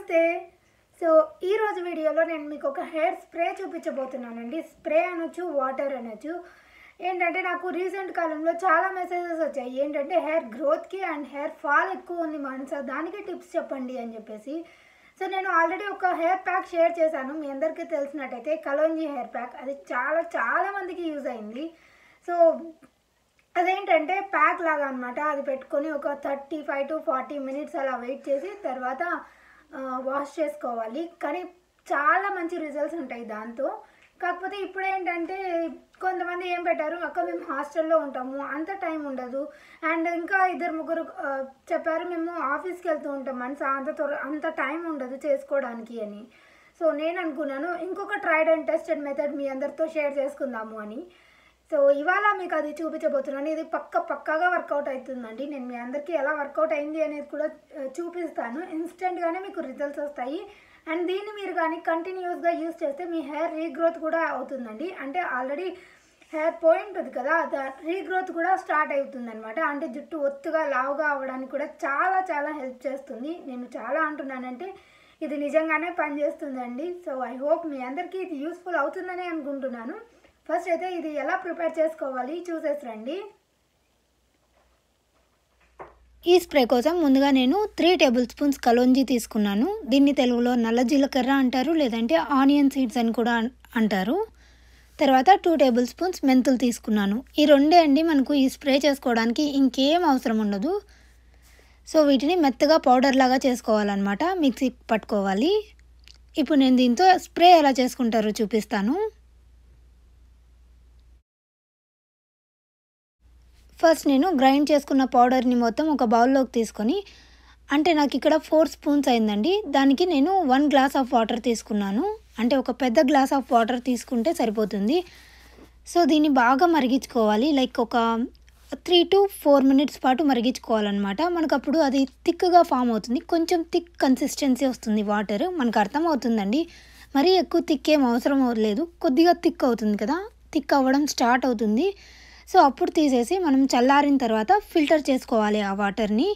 నమస్తే సో ఈ రోజు వీడియోలో నేను మీకు ఒక హెయిర్ స్ప్రే చూపించబోతున్నానండి స్ప్రే అనొచ్చు వాటర్ అనొచ్చు ఏంటంటే నాకు రీసెంట్ కాలంలో చాలా మెసేజెస్ వచ్చాయి ఏంటంటే హెయిర్ గ్రోత్కి అండ్ హెయిర్ ఫాల్ ఎక్కువ ఉంది మనస దానికి టిప్స్ చెప్పండి అని చెప్పేసి సో నేను ఆల్రెడీ ఒక హెయిర్ ప్యాక్ షేర్ చేశాను మీ అందరికీ తెలిసినట్టయితే కలోంజీ హెయిర్ ప్యాక్ అది చాలా చాలా మందికి యూజ్ అయింది సో అదేంటంటే ప్యాక్ లాగా అనమాట అది పెట్టుకొని ఒక thirty five to forty minutes అలా వెయిట్ చేసి తర్వాత వాష్ చేసుకోవాలి కానీ చాలా మంచి రిజల్ట్స్ ఉంటాయి దాంతో కాకపోతే ఇప్పుడు ఏంటంటే కొంతమంది ఏం పెట్టారు అక్క మేము హాస్టల్లో ఉంటాము అంత టైం ఉండదు అండ్ ఇంకా ఇద్దరు ముగ్గురు ఆ, చెప్పారు మేము ఆఫీస్కి వెళ్తూ ఉంటాం మనసు అంత త్వర అంత టైం ఉండదు చేసుకోవడానికి అని సో నేను అనుకున్నాను ఇంకొక ట్రైడ్ అండ్ టెస్టెడ్ మెథడ్ మీ అందరితో షేర్ చేసుకుందాము అని సో ఇవాళ మీకు అది చూపించబోతున్నాను ఇది పక్క పక్కాగా వర్కౌట్ అవుతుందండి నేను మీ అందరికీ ఎలా వర్కౌట్ అయింది అనేది కూడా ఆ, చూపిస్తాను ఇన్స్టెంట్గానే మీకు రిజల్ట్స్ వస్తాయి అండ్ దీన్ని మీరు కానీ కంటిన్యూస్గా యూస్ చేస్తే మీ హెయిర్ రీగ్రోత్ కూడా అవుతుందండి అంటే ఆల్రెడీ హెయిర్ పోయి ఉంటుంది కదా రీగ్రోత్ కూడా స్టార్ట్ అవుతుంది అనమాట అంటే జుట్టు ఒత్తుగా లావుగా అవ్వడానికి కూడా చాలా చాలా హెల్ప్ చేస్తుంది నేను చాలా అంటున్నానంటే ఇది నిజంగానే పనిచేస్తుందండి సో ఐ హోప్ మీ అందరికీ ఇది యూస్ఫుల్ అవుతుందని అనుకుంటున్నాను ఫస్ట్ అయితే ఇది ఎలా ప్రిపేర్ చేసుకోవాలి చూసేసి రండి ఈ స్ప్రే కోసం ముందుగా నేను త్రీ టేబుల్ స్పూన్స్ కలోంజీ తీసుకున్నాను దీన్ని తెలుగులో నల్ల జీలకర్ర అంటారు లేదంటే ఆనియన్ సీడ్స్ అని కూడా అన్- అంటారు తర్వాత టూ టేబుల్ స్పూన్స్ మెంతులు తీసుకున్నాను ఈ రెండే అండి మనకు ఈ స్ప్రే చేసుకోవడానికి ఇంకేం అవసరం ఉండదు సో వీటిని మెత్తగా పౌడర్ లాగా చేసుకోవాలన్నమాట మిక్సీ పట్టుకోవాలి ఇప్పుడు నేను దీంతో స్ప్రే ఎలా చేసుకుంటారో చూపిస్తాను ఫస్ట్ నేను గ్రైండ్ చేసుకున్న పౌడర్ని మొత్తం ఒక బౌల్లోకి తీసుకొని అంటే నాకు ఇక్కడ ఫోర్ స్పూన్స్ అయిందండి దానికి నేను వన్ గ్లాస్ ఆఫ్ వాటర్ తీసుకున్నాను అంటే ఒక పెద్ద గ్లాస్ ఆఫ్ వాటర్ తీసుకుంటే సరిపోతుంది సో దీన్ని బాగా మరిగించుకోవాలి లైక్ ఒక త్రీ టు ఫోర్ మినిట్స్ పాటు మరిగించుకోవాలన్నమాట మనకు అప్పుడు అది థిక్గా ఫామ్ అవుతుంది కొంచెం థిక్ కన్సిస్టెన్సీ వస్తుంది వాటర్ మనకు అర్థమవుతుందండి మరీ ఎక్కువ థిక్ ఏం అవసరం లేదు కొద్దిగా థిక్ అవుతుంది కదా థిక్ అవ్వడం స్టార్ట్ అవుతుంది సో అప్పుడు తీసేసి మనం చల్లారిన తర్వాత ఫిల్టర్ చేసుకోవాలి ఆ వాటర్ని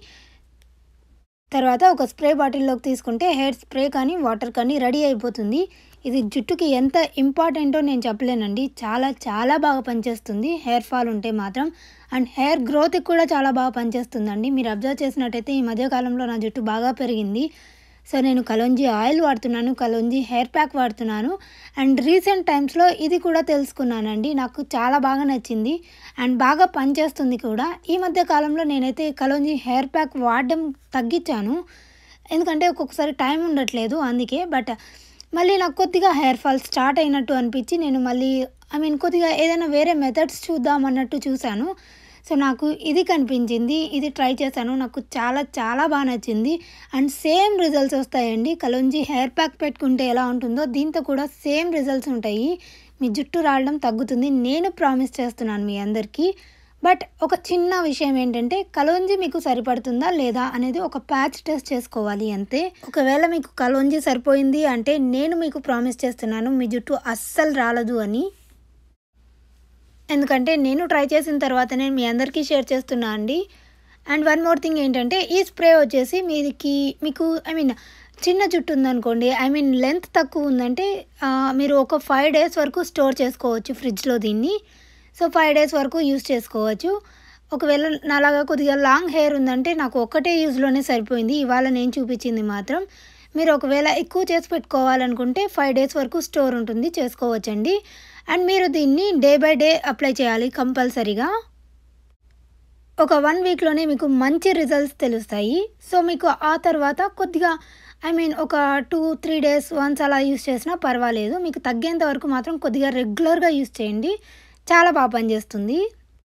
తర్వాత ఒక స్ప్రే బాటిల్లోకి తీసుకుంటే హెయిర్ స్ప్రే కానీ వాటర్ కానీ రెడీ అయిపోతుంది ఇది జుట్టుకి ఎంత ఇంపార్టెంటో నేను చెప్పలేనండి చాలా చాలా బాగా పనిచేస్తుంది హెయిర్ ఫాల్ ఉంటే మాత్రం అండ్ హెయిర్ గ్రోత్కి కూడా చాలా బాగా పనిచేస్తుందండి మీరు అబ్జర్వ్ చేసినట్టయితే ఈ మధ్యకాలంలో నా జుట్టు బాగా పెరిగింది సో నేను కలోంజీ ఆయిల్ వాడుతున్నాను కలోంజీ హెయిర్ ప్యాక్ వాడుతున్నాను అండ్ రీసెంట్ టైమ్స్లో ఇది కూడా తెలుసుకున్నానండి నాకు చాలా బాగా నచ్చింది అండ్ బాగా పనిచేస్తుంది కూడా ఈ మధ్య కాలంలో నేనైతే కలోంజీ హెయిర్ ప్యాక్ వాడడం తగ్గించాను ఎందుకంటే ఒక్కొక్కసారి టైం ఉండట్లేదు అందుకే బట్ మళ్ళీ నాకు కొద్దిగా హెయిర్ ఫాల్ స్టార్ట్ అయినట్టు అనిపించి నేను మళ్ళీ ఐ మీన్ కొద్దిగా ఏదైనా వేరే మెథడ్స్ చూద్దాం అన్నట్టు చూశాను సో నాకు ఇది కనిపించింది ఇది ట్రై చేశాను నాకు చాలా చాలా బాగా నచ్చింది అండ్ సేమ్ రిజల్ట్స్ వస్తాయండి కలోంజీ హెయిర్ ప్యాక్ పెట్టుకుంటే ఎలా ఉంటుందో దీంతో కూడా సేమ్ రిజల్ట్స్ ఉంటాయి మీ జుట్టు రావడం తగ్గుతుంది నేను ప్రామిస్ చేస్తున్నాను మీ అందరికీ బట్ ఒక చిన్న విషయం ఏంటంటే కలోంజీ మీకు సరిపడుతుందా లేదా అనేది ఒక ప్యాచ్ టెస్ట్ చేసుకోవాలి అంతే ఒకవేళ మీకు కలోంజీ సరిపోయింది అంటే నేను మీకు ప్రామిస్ చేస్తున్నాను మీ జుట్టు అస్సలు రాలదు అని ఎందుకంటే నేను ట్రై చేసిన తర్వాత నేను మీ అందరికీ షేర్ చేస్తున్నా అండి అండ్ వన్ మోర్ థింగ్ ఏంటంటే ఈ స్ప్రే వచ్చేసి మీదికి మీకు ఐ మీన్ చిన్న జుట్టు ఉందనుకోండి ఐ మీన్ లెంత్ తక్కువ ఉందంటే ఆ, మీరు ఒక ఫైవ్ డేస్ వరకు స్టోర్ చేసుకోవచ్చు ఫ్రిడ్జ్లో దీన్ని సో ఫైవ్ డేస్ వరకు యూస్ చేసుకోవచ్చు ఒకవేళ నాలాగా కొద్దిగా లాంగ్ హెయిర్ ఉందంటే నాకు ఒక్కటే యూజ్లోనే సరిపోయింది ఇవాళ నేను చూపించింది మాత్రం మీరు ఒకవేళ ఎక్కువ చేసి పెట్టుకోవాలనుకుంటే ఫైవ్ డేస్ వరకు స్టోర్ ఉంటుంది చేసుకోవచ్చండి అండ్ మీరు దీన్ని డే బై డే అప్లై చేయాలి కంపల్సరీగా ఒక వన్ వీక్లోనే మీకు మంచి రిజల్ట్స్ తెలుస్తాయి సో మీకు ఆ తర్వాత కొద్దిగా ఐ మీన్ ఒక టూ త్రీ డేస్ వన్స్ అలా యూస్ చేసినా పర్వాలేదు మీకు తగ్గేంత వరకు మాత్రం కొద్దిగా రెగ్యులర్గా యూస్ చేయండి చాలా బాగా పనిచేస్తుంది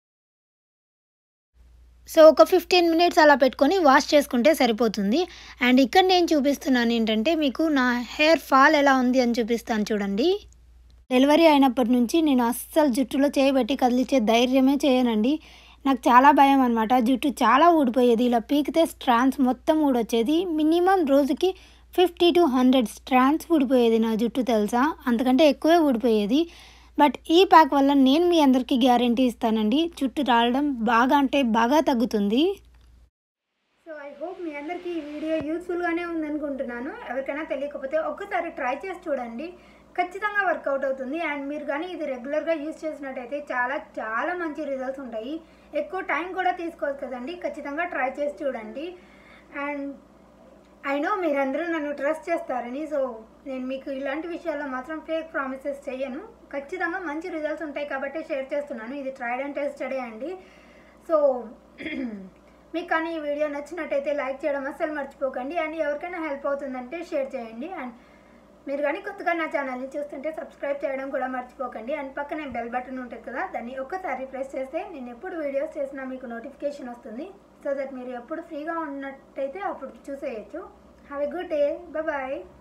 సో ఒక ఫిఫ్టీన్ మినిట్స్ అలా పెట్టుకొని వాష్ చేసుకుంటే సరిపోతుంది అండ్ ఇక్కడ నేను చూపిస్తున్నాను ఏంటంటే మీకు నా హెయిర్ ఫాల్ ఎలా ఉంది అని చూపిస్తాను చూడండి డెలివరీ అయినప్పటి నుంచి నేను అస్సలు జుట్టులో చేయబెట్టి కదిలించే ధైర్యమే చేయనండి నాకు చాలా భయం అనమాట జుట్టు చాలా ఊడిపోయేది ఇలా పీకితే స్ట్రాండ్స్ మొత్తం ఊడొచ్చేది మినిమం రోజుకి ఫిఫ్టీ టు హండ్రెడ్ స్ట్రాండ్స్ ఊడిపోయేది నా జుట్టు తెలుసా అంతకంటే ఎక్కువే ఊడిపోయేది బట్ ఈ ప్యాక్ వల్ల నేను మీ అందరికీ గ్యారంటీ ఇస్తానండి జుట్టు రావడం బాగా అంటే బాగా తగ్గుతుంది సో ఐ ఐ హోప్ మీ అందరికీ ఈ వీడియో యూస్ఫుల్గానే ఉందనుకుంటున్నాను ఎవరికైనా తెలియకపోతే ఒక్కసారి ట్రై చేసి చూడండి ఖచ్చితంగా వర్కౌట్ అవుతుంది అండ్ మీరు కానీ ఇది రెగ్యులర్గా యూజ్ చేసినట్టయితే చాలా చాలా మంచి రిజల్ట్స్ ఉంటాయి ఎక్కువ టైం కూడా తీసుకోవచ్చు కదండి ఖచ్చితంగా ట్రై చేసి చూడండి అండ్ ఐ నో మీరందరూ నన్ను ట్రస్ట్ చేస్తారని సో నేను మీకు ఇలాంటి విషయాల్లో మాత్రం ఫేక్ ప్రామిసెస్ చేయను ఖచ్చితంగా మంచి రిజల్ట్స్ ఉంటాయి కాబట్టి షేర్ చేస్తున్నాను ఇది ట్రైడ్ అండ్ టెస్టడే అండి సో మీకు కానీ ఈ వీడియో నచ్చినట్టయితే లైక్ చేయడం అస్సలు మర్చిపోకండి అండ్ ఎవరికైనా హెల్ప్ అవుతుందంటే షేర్ చేయండి అండ్ మీరు కానీ కొత్తగా నా ఛానల్ని చూస్తుంటే సబ్స్క్రైబ్ చేయడం కూడా మర్చిపోకండి అండ్ పక్కనే బెల్ బటన్ ఉంటుంది కదా దాన్ని ఒక్కసారి ప్రెస్ చేస్తే నేను ఎప్పుడు వీడియోస్ చేసినా మీకు నోటిఫికేషన్ వస్తుంది సో దట్ మీరు ఎప్పుడు ఫ్రీగా ఉన్నట్టయితే అప్పుడు చూసేయచ్చు have a good day bye